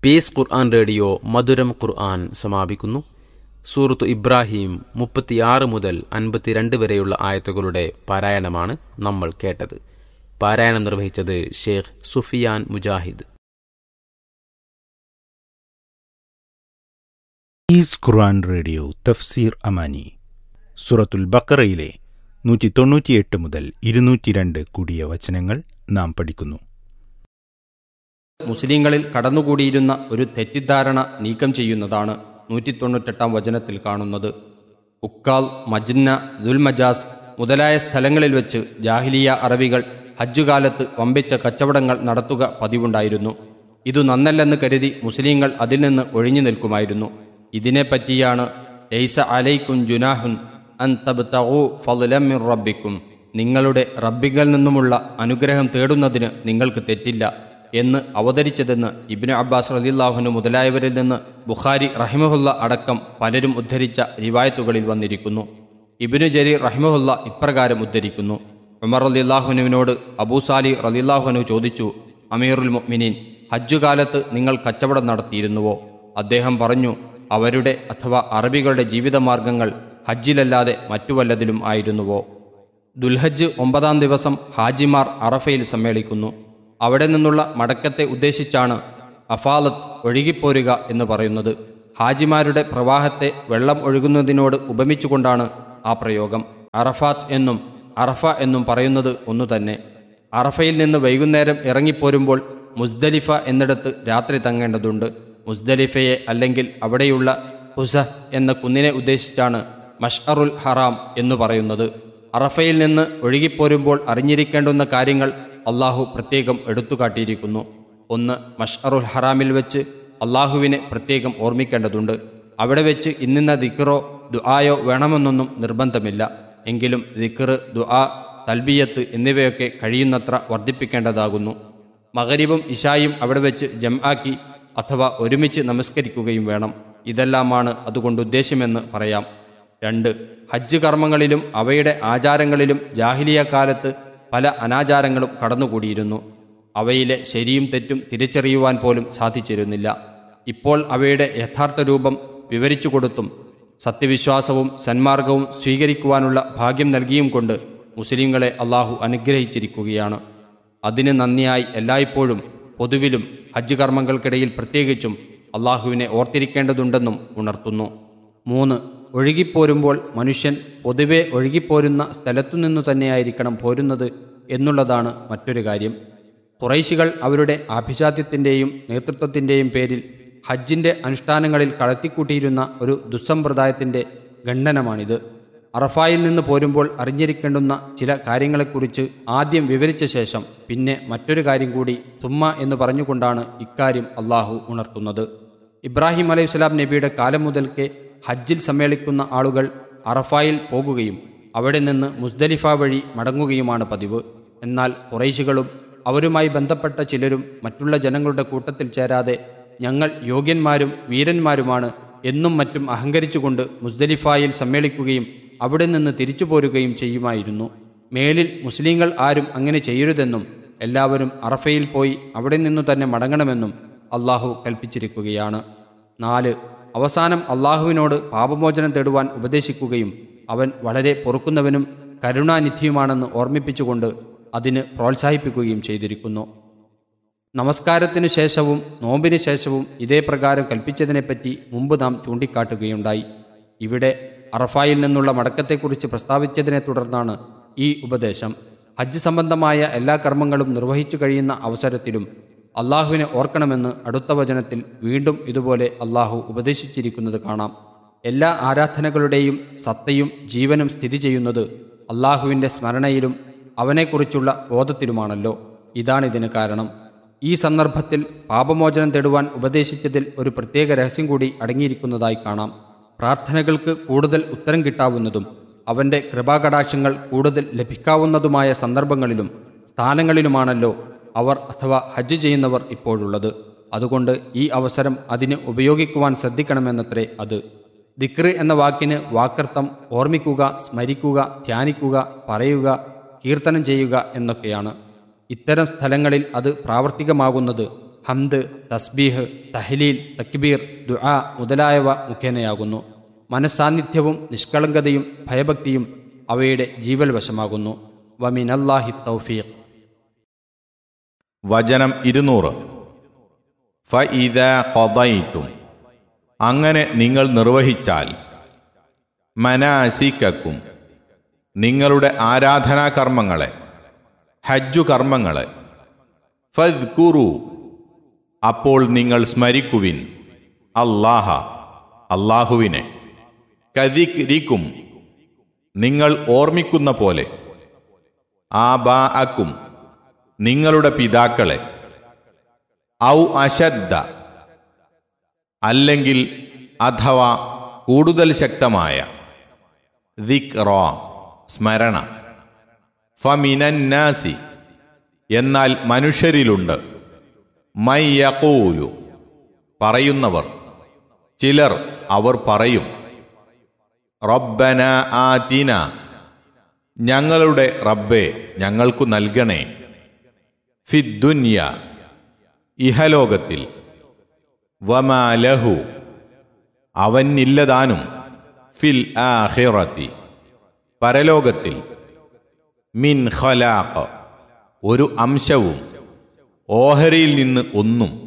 piece ഖുർആൻ radio മധുരം ഖുർആൻ സമാപിക്കുന്നു സൂറത്ത് ഇബ്രാഹിം മുപ്പത്തിയാറ് മുതൽ അൻപത്തിരണ്ട് വരെയുള്ള ആയത്തുകളുടെ പാരായണമാണ് നമ്മൾ കേട്ടത് പാരായണം നിർവഹിച്ചത് ഷേഖ് സുഫിയാൻ മുജാഹിദ് ഈസ് ഖുർആൻ റേഡിയോ തഫ്സീർ അമാനി സുറത്തുൽ ബക്കറയിലെ നൂറ്റി തൊണ്ണൂറ്റിയെട്ട് മുതൽ ഇരുന്നൂറ്റി രണ്ട് കൂടിയ വചനങ്ങൾ നാം പഠിക്കുന്നു മുസ്ലിങ്ങളിൽ കടന്നുകൂടിയിരുന്ന ഒരു തെറ്റിദ്ധാരണ നീക്കം ചെയ്യുന്നതാണ് നൂറ്റി തൊണ്ണൂറ്റെട്ടാം വചനത്തിൽ കാണുന്നത് ഉക്കാൽ മജ്ന ദുൽമജാസ് മുതലായ സ്ഥലങ്ങളിൽ വെച്ച് ജാഹിലിയ അറബികൾ ഹജ്ജുകാലത്ത് വമ്പിച്ച കച്ചവടങ്ങൾ നടത്തുക പതിവുണ്ടായിരുന്നു ഇതു നന്നല്ലെന്ന് കരുതി മുസ്ലിങ്ങൾ അതിൽ നിന്ന് ഒഴിഞ്ഞു നിൽക്കുമായിരുന്നു ഇതിനെപ്പറ്റിയാണ് ലൈസ അലൈക്കും ജുനാഹുൻ അൻ തബ്തഗൂ ഫളലം മിർ റബ്ബിക്കും നിങ്ങളുടെ റബ്ബിങ്കിൽ നിന്നുമുള്ള അനുഗ്രഹം തേടുന്നതിന് നിങ്ങൾക്ക് തെറ്റില്ല എന്ന് അവതരിച്ചതെന്ന് ഇബ്നു അബ്ബാസ് റലിള്ളാഹുനു മുതലായവരിൽ നിന്ന് ബുഖാരി റഹിമഹുല്ല അടക്കം പലരും ഉദ്ധരിച്ച റിവായത്തുകളിൽ വന്നിരിക്കുന്നു ഇബ്നു ജരീർ റഹിമഹുല്ല ഇപ്രകാരം ഉദ്ധരിക്കുന്നു ഉമർ റലിള്ളാഹുനുവിനോട് അബൂസാലി റലിള്ളാഹുനു ചോദിച്ചു അമീറുൽ മുഅ്മിനീൻ ഹജ്ജുകാലത്ത് നിങ്ങൾ കച്ചവടം നടത്തിയിരുന്നുവോ അദ്ദേഹം പറഞ്ഞു അവരുടെ അഥവാ അറബികളുടെ ജീവിതമാർഗങ്ങൾ ഹജ്ജിലല്ലാതെ മറ്റു വല്ലതിലും ആയിരുന്നുവോ ദുൽഹജ്ജ് ഒമ്പതാം ദിവസം ഹാജിമാർ അറഫയിൽ സമ്മേളിക്കുന്നു അവിടെ നിന്നുള്ള മടക്കത്തെ ഉദ്ദേശിച്ചാണ് അഫാലത്ത് ഒഴുകിപ്പോരുക എന്ന് പറയുന്നത് ഹാജിമാരുടെ പ്രവാഹത്തെ വെള്ളം ഒഴുകുന്നതിനോട് ഉപമിച്ചുകൊണ്ടാണ് ആ പ്രയോഗം അറഫാത്ത് എന്നും അറഫ എന്നും പറയുന്നത് ഒന്നു തന്നെ അറഫയിൽ നിന്ന് വൈകുന്നേരം ഇറങ്ങിപ്പോരുമ്പോൾ മുസ്ദലിഫ എന്നിടത്ത് രാത്രി തങ്ങേണ്ടതുണ്ട് മുസ്ദലിഫയെ അല്ലെങ്കിൽ അവിടെയുള്ള ഹുസ എന്ന കുന്നിനെ ഉദ്ദേശിച്ചാണ് മഷ്അറുൽ ഹറാം എന്ന് പറയുന്നത് അറഫയിൽ നിന്ന് ഒഴുകിപ്പോരുമ്പോൾ അറിഞ്ഞിരിക്കേണ്ടുന്ന കാര്യങ്ങൾ അള്ളാഹു പ്രത്യേകം എടുത്തുകാട്ടിയിരിക്കുന്നു ഒന്ന് മഷ്അറുൽ ഹറാമിൽ വെച്ച് അള്ളാഹുവിനെ പ്രത്യേകം ഓർമ്മിക്കേണ്ടതുണ്ട് അവിടെ വെച്ച് ഇന്നിന്ന ദിക്കറോ ദുആയോ വേണമെന്നൊന്നും നിർബന്ധമില്ല എങ്കിലും ദിക്കറ് ദുആ തൽബിയത്ത് എന്നിവയൊക്കെ കഴിയുന്നത്ര വർദ്ധിപ്പിക്കേണ്ടതാകുന്നു മകരിബും ഇഷായും അവിടെ വെച്ച് ജം ആക്കി അഥവാ ഒരുമിച്ച് നമസ്കരിക്കുകയും വേണം ഇതെല്ലാമാണ് അതുകൊണ്ട് ഉദ്ദേശ്യമെന്ന് പറയാം രണ്ട് ഹജ്ജ് കർമ്മങ്ങളിലും അവയുടെ ആചാരങ്ങളിലും ജാഹിലിയ കാലത്ത് പല അനാചാരങ്ങളും കടന്നുകൂടിയിരുന്നു അവയിലെ ശരിയും തെറ്റും തിരിച്ചറിയുവാൻ പോലും സാധിച്ചിരുന്നില്ല ഇപ്പോൾ അവയുടെ യഥാർത്ഥ രൂപം വിവരിച്ചു കൊടുത്തും സത്യവിശ്വാസവും സന്മാർഗവും സ്വീകരിക്കുവാനുള്ള ഭാഗ്യം നൽകിയും കൊണ്ട് മുസ്ലിങ്ങളെ അള്ളാഹു അനുഗ്രഹിച്ചിരിക്കുകയാണ് അതിന് നന്ദിയായി എല്ലായ്പ്പോഴും പൊതുവിലും ഹജ്ജ് കർമ്മങ്ങൾക്കിടയിൽ പ്രത്യേകിച്ചും അള്ളാഹുവിനെ ഓർത്തിരിക്കേണ്ടതുണ്ടെന്നും ഉണർത്തുന്നു മൂന്ന് ഒഴുകിപ്പോരുമ്പോൾ മനുഷ്യൻ പൊതുവെ ഒഴുകിപ്പോരുന്ന സ്ഥലത്തുനിന്നു തന്നെയായിരിക്കണം പോരുന്നത് എന്നുള്ളതാണ് മറ്റൊരു കാര്യം കുറൈശികൾ അവരുടെ ആഭിജാത്യത്തിൻ്റെയും നേതൃത്വത്തിൻ്റെയും പേരിൽ ഹജ്ജിൻ്റെ അനുഷ്ഠാനങ്ങളിൽ കടത്തിക്കൂട്ടിയിരുന്ന ഒരു ദുസ്സമ്പ്രദായത്തിൻ്റെ ഖണ്ഡനമാണിത് അറഫായിൽ നിന്ന് പോരുമ്പോൾ അറിഞ്ഞിരിക്കേണ്ടുന്ന ചില കാര്യങ്ങളെക്കുറിച്ച് ആദ്യം വിവരിച്ച ശേഷം പിന്നെ മറ്റൊരു കാര്യം കൂടി സുമ്മ എന്ന് പറഞ്ഞുകൊണ്ടാണ് ഇക്കാര്യം അള്ളാഹു ഉണർത്തുന്നത് ഇബ്രാഹിം അലൈഹി സ്വലാം നബിയുടെ കാലം മുതൽക്കേ ഹജ്ജിൽ സമ്മേളിക്കുന്ന ആളുകൾ അറഫായിൽ പോകുകയും അവിടെ നിന്ന് മുസ്ദലിഫ വഴി മടങ്ങുകയുമാണ് പതിവ് എന്നാൽ കുറൈശികളും അവരുമായി ബന്ധപ്പെട്ട ചിലരും മറ്റുള്ള ജനങ്ങളുടെ കൂട്ടത്തിൽ ചേരാതെ ഞങ്ങൾ യോഗ്യന്മാരും വീരന്മാരുമാണ് എന്നും മറ്റും അഹങ്കരിച്ചുകൊണ്ട് മുസ്ദലിഫായിൽ സമ്മേളിക്കുകയും അവിടെ നിന്ന് തിരിച്ചു പോരുകയും ചെയ്യുമായിരുന്നു മേലിൽ മുസ്ലിങ്ങൾ ആരും അങ്ങനെ ചെയ്യരുതെന്നും എല്ലാവരും അറഫയിൽ പോയി അവിടെ നിന്നു തന്നെ മടങ്ങണമെന്നും അള്ളാഹു കൽപ്പിച്ചിരിക്കുകയാണ് നാല് അവസാനം അള്ളാഹുവിനോട് പാപമോചനം തേടുവാൻ ഉപദേശിക്കുകയും അവൻ വളരെ പൊറുക്കുന്നവനും കരുണാനിധിയുമാണെന്ന് ഓർമ്മിപ്പിച്ചുകൊണ്ട് അതിന് പ്രോത്സാഹിപ്പിക്കുകയും ചെയ്തിരിക്കുന്നു നമസ്കാരത്തിനു ശേഷവും നോമ്പിന് ശേഷവും ഇതേ പ്രകാരം കൽപ്പിച്ചതിനെപ്പറ്റി മുമ്പ് നാം ചൂണ്ടിക്കാട്ടുകയുണ്ടായി ഇവിടെ അറഫായിൽ നിന്നുള്ള മടക്കത്തെക്കുറിച്ച് പ്രസ്താവിച്ചതിനെ തുടർന്നാണ് ഈ ഉപദേശം ഹജ്ജ് സംബന്ധമായ എല്ലാ കർമ്മങ്ങളും നിർവഹിച്ചു കഴിയുന്ന അവസരത്തിലും അള്ളാഹുവിനെ ഓർക്കണമെന്ന് അടുത്ത വചനത്തിൽ വീണ്ടും ഇതുപോലെ അള്ളാഹു ഉപദേശിച്ചിരിക്കുന്നത് കാണാം എല്ലാ ആരാധനകളുടെയും സത്തയും ജീവനും സ്ഥിതി ചെയ്യുന്നത് അള്ളാഹുവിൻ്റെ സ്മരണയിലും അവനെക്കുറിച്ചുള്ള ബോധത്തിലുമാണല്ലോ ഇതാണിതിന് കാരണം ഈ സന്ദർഭത്തിൽ പാപമോചനം തേടുവാൻ ഉപദേശിച്ചതിൽ ഒരു പ്രത്യേക രഹസ്യം കൂടി അടങ്ങിയിരിക്കുന്നതായി കാണാം പ്രാർത്ഥനകൾക്ക് കൂടുതൽ ഉത്തരം കിട്ടാവുന്നതും അവൻ്റെ കൃപാകടാക്ഷങ്ങൾ കൂടുതൽ ലഭിക്കാവുന്നതുമായ സന്ദർഭങ്ങളിലും സ്ഥാനങ്ങളിലുമാണല്ലോ അവർ അഥവാ ഹജ്ജ് ചെയ്യുന്നവർ ഇപ്പോഴുള്ളത് അതുകൊണ്ട് ഈ അവസരം അതിന് ഉപയോഗിക്കുവാൻ ശ്രദ്ധിക്കണമെന്നത്രേ അത് ദിക്റ് എന്ന വാക്കിന് വാക്കർത്ഥം ഓർമ്മിക്കുക സ്മരിക്കുക ധ്യാനിക്കുക പറയുക കീർത്തനം ചെയ്യുക എന്നൊക്കെയാണ് ഇത്തരം സ്ഥലങ്ങളിൽ അത് പ്രാവർത്തികമാകുന്നത് ഹംദ് തസ്ബീഹ് തഹ്ലീൽ തക്ബീർ ദുആ മുതലായവ മുഖേനയാകുന്നു മനസാന്നിധ്യവും നിഷ്കളങ്കതയും ഭയഭക്തിയും അവയുടെ ജീവൽ വശമാകുന്നു വമിനല്ലാഹി തൗഫീഖ് വചനം ഇരുന്നൂറ് ഫഇദ കൊതയിത്തും അങ്ങനെ നിങ്ങൾ നിർവഹിച്ചാൽ മനാസിക്കും നിങ്ങളുടെ ആരാധനാകർമ്മങ്ങളെ ഹജ്ജു കർമ്മങ്ങളെ ഫദ്കുറു അപ്പോൾ നിങ്ങൾ സ്മരിക്കുവിൻ അല്ലാഹ അള്ളാഹുവിനെ കതിരിക്കും നിങ്ങൾ ഓർമ്മിക്കുന്ന പോലെ ആബാ അക്കും നിങ്ങളുടെ പിതാക്കളെ ഔ അശദ്ദ അല്ലെങ്കിൽ അഥവാ കൂടുതൽ ശക്തമായ ദിക്റോ സ്മരണ ഫമിനന്നാസി എന്നാൽ മനുഷ്യരിലുണ്ട് മയ്യക്കൂലു പറയുന്നവർ ചിലർ അവർ പറയും റബ്ബന ആതിന ഞങ്ങളുടെ റബ്ബെ ഞങ്ങൾക്കു നൽകണേ ഫിദ്ദുന്യ ഇഹലോകത്തിൽ വമാലഹു അവനില്ലതാനും ഫിൽ ആഹിറത്തി പരലോകത്തിൽ മിൻ ഖലാഖ് ഒരു അംശവും ഓഹരിയിൽ നിന്ന് ഒന്നും